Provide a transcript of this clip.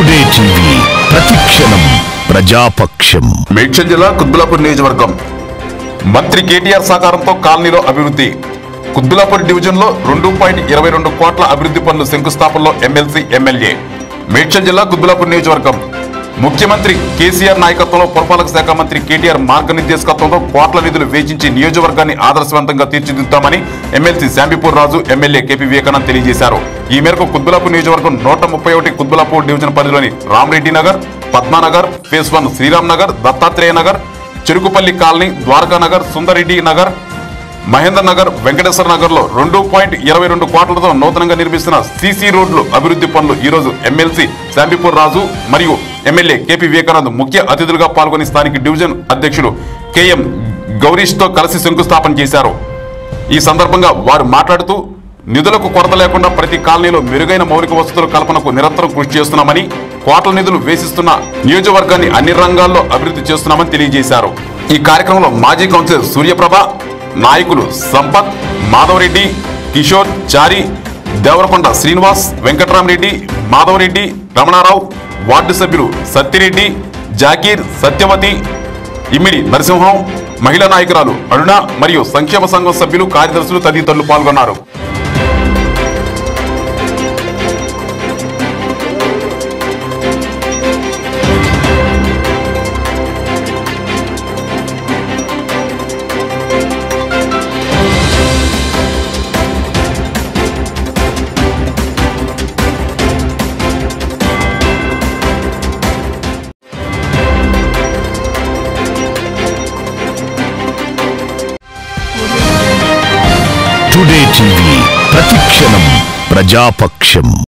today TV ప్రతిక్షణం ప్రజాపక్షం మేడ్చల్ జిల్లా కుద్బులాపూర్ నియోజకవర్గం మంత్రి కేటీఆర్ సహకారంతో కాలనీలో అభివృద్ధి కుద్బులాపూర్ డివిజన్ లో రెండు పాయింట్ ఇరవై రెండు కోట్ల అభివృద్ధి పనులు శంకుస్థాపనలో ఎమ్మెల్సీ ఎమ్మెల్యే మేడ్చల్ జిల్లా కుద్బులాపూర్ నియోజకవర్గం ముఖ్యమంత్రి కేసీఆర్ నాయకత్వంలో పురపాలక శాఖ మంత్రి కేటీఆర్ మార్గనిర్దేశకత్వంలో కోట్ల నిధులు వేచించి నియోజకవర్గాన్ని ఆదర్శవంతంగా తీర్చిదిద్దామని MLC Shambipur Raju MLA KP Vivekanand తెలియజేశారు ఈ మేరకు కుద్బులాపూర్ నియోజకవర్గం నూట ముప్పై ఒకటి కుద్బులాపూర్ డివిజన్ పరిధిలోని Ramareddy Nagar Padmanagar phase one Sriram Nagar Dattatreya Nagar Cherukupalli colony Dwaraka Nagar Sundareddy Nagar Mahender Nagar Venkateswara Nagar లో రెండు పాయింట్ ఇరవై రెండు కోట్లతో నూతనంగా నిర్మిస్తున్న సీసీ రోడ్లు అభివృద్ధి పనులు ఈ రోజు ఎమ్మెల్సీ శాంబిపూర్ రాజు మరియు ఎమ్మెల్యే కేపీ వివేకానంద్ ముఖ్య అతిథులుగా పాల్గొని స్థానిక డివిజన్ అధ్యక్షుడు కెఎం గౌరీష్ తో కలిసి శంకుస్థాపన చేశారు ఈ సందర్భంగా వారు మాట్లాడుతూ నిధులకు కొరత లేకుండా ప్రతి కాలనీలో మెరుగైన మౌలిక వసతుల కల్పనకు నిరంతరం కృషి చేస్తున్నామని కోట్ల నిధులు వేసిస్తున్న నియోజకవర్గాన్ని అన్ని రంగాల్లో అభివృద్ధి చేస్తున్నామని తెలియజేశారు ఈ కార్యక్రమంలో మాజీ కౌన్సిలర్ సూర్యప్రభ నాయకులు సంపత్ మాధవరెడ్డి కిషోర్ చారి దేవరకొండ శ్రీనివాస్ వెంకటరామరెడ్డి మాధవరెడ్డి రమణారావు వార్డు సభ్యులు సత్తిరెడ్డి జాకీర్ సత్యవతి ఇమ్మిడి నరసింహం మహిళా నాయకురాలు అరుణ మరియు సంక్షేమ సంఘం సభ్యులు కార్యదర్శులు తదితరులు పాల్గొన్నారు టుడే టీవీ ప్రతిక్షణం ప్రజాపక్షం